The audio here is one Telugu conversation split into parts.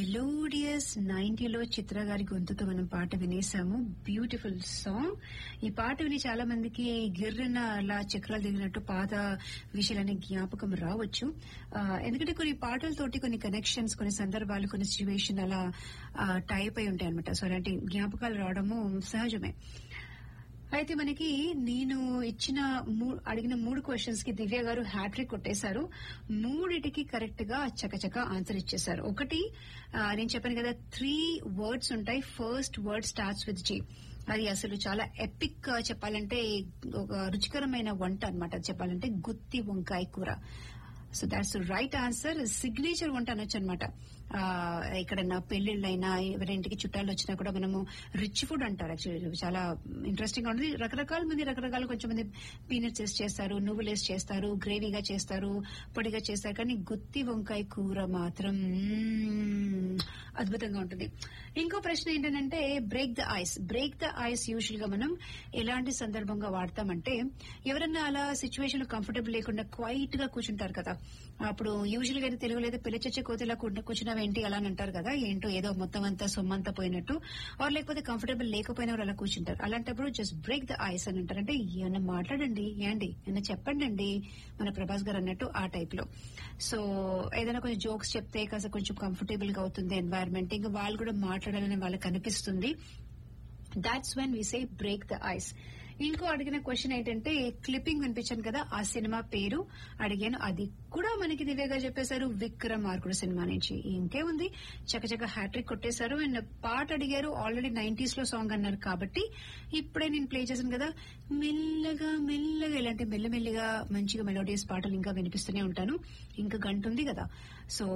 మెలోడియస్ నైన్టీలో చిత్ర గారి గొంతుతో మనం పాట వినేసాము బ్యూటిఫుల్ సాంగ్ ఈ పాట విని చాలా మందికి గిర్రన అలా చక్రాలు దిగినట్టు పాత విషయాలనే జ్ఞాపకం రావచ్చు ఆ, ఎందుకంటే కొన్ని పాటలతోటి కొన్ని కనెక్షన్స్ కొన్ని సందర్భాలు కొన్ని సిచ్యువేషన్ అలా టైప్ అయి ఉంటాయి అనమాట సో అలాంటి జ్ఞాపకాలు రావడము సహజమే అయితే మనకి నేను ఇచ్చిన మూ- అడిగిన మూడు క్వశ్చన్స్ కి దివ్య గారు హ్యాట్రిక్ కొట్టేశారు మూడిటికి కరెక్ట్ గా చకచక ఆన్సర్ ఇచ్చేశారు ఒకటి ఆ, నేను చెప్పాను కదా త్రీ వర్డ్స్ ఉంటాయి first word starts with G అది అసలు చాలా ఎపిక్ చెప్పాలంటే ఒక రుచికరమైన వంట అనమాట చెప్పాలంటే గుత్తి వంకాయ కూర so that's right answer signature వంట అనొచ్చు అనమాట ఎక్కడన్నా పెళ్లిళ్ళైనా ఎవరింటికి చుట్టాలు వచ్చినా కూడా మనము రిచ్ ఫుడ్ అంటారు యాక్చువల్లీ చాలా ఇంట్రెస్టింగ్ గా ఉంటుంది రకరకాల మంది రకరకాల కొంచెం మంది పీనట్స్ వేసి చేస్తారు నువ్వులు వేసి చేస్తారు గ్రేవీగా చేస్తారు పొడిగా చేస్తారు కానీ గుత్తి వంకాయ కూర మాత్రం మ్మ్, అద్భుతంగా ఉంటుంది ఇంకో ప్రశ్న ఏంటంటే break the ice break the ice usual గా మనం ఎలాంటి సందర్భంగా వాడతామంటే ఎవరన్నా అలా సిచ్యువేషన్ కంఫర్టబుల్ లేకుండా క్వైట్ గా కూర్చుంటారు కదా అప్పుడు యూజువల్ గా అయితే తెలుగులో అయితే పిల్ల చచ్చే కోతిలా కూర్చున్నావేంటి అలా అని అంటారు కదా ఏంటో ఏదో మొత్తం అంతా సొమ్మంతా పోయినట్టు ఆర్ లేకపోతే కంఫర్టబుల్ లేకపోయినా వాళ్ళు అలా కూర్చుంటారు అలాంటప్పుడు జస్ట్ బ్రేక్ ద ఐస్ అని అంటారు అంటే ఏమన్నా మాట్లాడండి ఏండి ఏమన్నా చెప్పండి అండి మన ప్రభాస్ గారు అన్నట్టు ఆ టైప్ లో సో ఏదైనా కొంచెం జోక్స్ చెప్తే కాస్త కొంచెం కంఫర్టబుల్ గా అవుతుంది ఎన్వైరన్మెంట్ ఇంకా వాళ్ళు కూడా మాట్లాడాలని వాళ్ళకి అనిపిస్తుంది that's when we say break the ice ఇంకో అడిగిన క్వశ్చన్ ఏంటంటే క్లిప్పింగ్ వినిపించాను కదా ఆ సినిమా పేరు అడిగాను అది కూడా మనకి దివ్యగా చెప్పేశారు విక్రమార్కుడు సినిమా నుంచి ఇంకే ఉంది చకచక హ్యాట్రిక్ కొట్టేశారు అండ్ పాట అడిగారు ఆల్రెడీ నైన్టీస్ లో సాంగ్ అన్నారు కాబట్టి ఇప్పుడే నేను ప్లే చేశాను కదా మెల్లగా మెల్లగా ఇలాంటి మెల్లమెల్లిగా మంచిగా మెలోడియస్ పాటలు ఇంకా వినిపిస్తూనే ఉంటాను ఇంకా గంట ఉంది కదా సో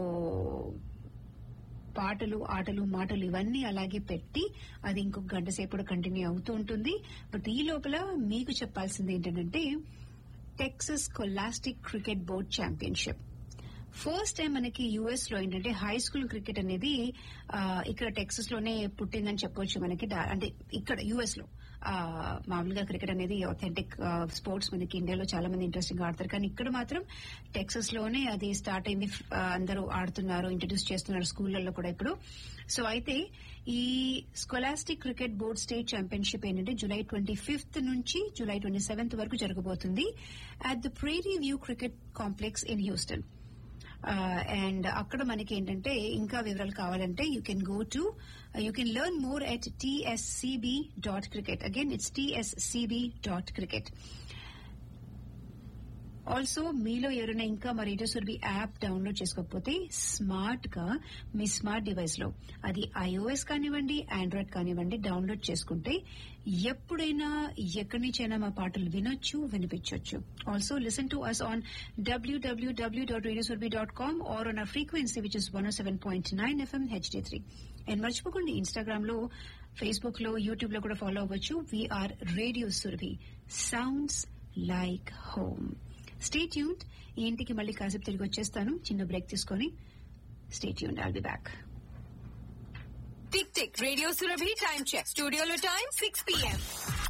పాటలు ఆటలు మాటలు ఇవన్నీ అలాగే పెట్టి అది ఇంకొక గంట సేపు కూడా కంటిన్యూ అవుతూ ఉంటుంది బట్ ఈ లోపల మీకు చెప్పాల్సింది ఏంటంటే Texas scholastic cricket board championship first time మనకి యుఎస్ లో ఏంటంటే హై స్కూల్ క్రికెట్ అనేది ఆ, ఇక్కడ టెక్సస్ లోనే పుట్టిందని చెప్పొచ్చు మనకి డా- అంటే ఇక్కడ యుఎస్ లో ఆ, మామూలుగా క్రికెట్ అనేది అథెంటిక్ స్పోర్ట్స్ మనకి ఇండియాలో చాలా మంది ఇంట్రెస్టింగ్ గా ఆడతారు కానీ ఇక్కడ మాత్రం టెక్సస్ లోనే అది స్టార్ట్ అయింది ఆ, అందరూ ఆడుతున్నారు ఇంట్రడ్యూస్ చేస్తున్నారు స్కూళ్లలో కూడా ఇప్పుడు సో అయితే ఈ scholastic cricket board state championship ఏంటంటే జూలై ట్వంటీ ఫిఫ్త్ నుంచి జూలై ట్వంటీ సెవెంత్ వరకు జరగబోతుంది at the Prairie View cricket complex in Houston and అక్కడ మనకి ఏంటంటే ఇంకా వివరాలు కావాలంటే you can go to you can learn more at TSCB dot cricket again it's TSCB dot cricket also మీలో ఎవరైనా ఇంకా మా రేడియో సురభి యాప్ డౌన్లోడ్ చేసుకోకపోతే స్మార్ట్ గా మీ స్మార్ట్ డివైస్ లో అది ఐఓఎస్ కానివ్వండి ఆండ్రాయిడ్ కానివ్వండి డౌన్లోడ్ చేసుకుంటే ఎప్పుడైనా ఎక్కడి నుంచైనా మా పాటలు వినొచ్చు వినిపించవచ్చు also listen to us on WWW dot radio dot com or on our frequency which is one seven point nine FM HD three and మర్చిపోకండి ఇన్స్టాగ్రామ్ లో ఫేస్బుక్ లో యూట్యూబ్ లో కూడా ఫాలో అవ్వచ్చు we're radio Surabhi sounds like home stay tuned ఈ ఇంటికి మళ్ళీ కాసేపు తిరిగి వచ్చేస్తాను చిన్న బ్రేక్ తీసుకొని stay tuned I'll be back tick tick radio Surabhi time check స్టూడియోలో టైం సిక్స్ పిఎం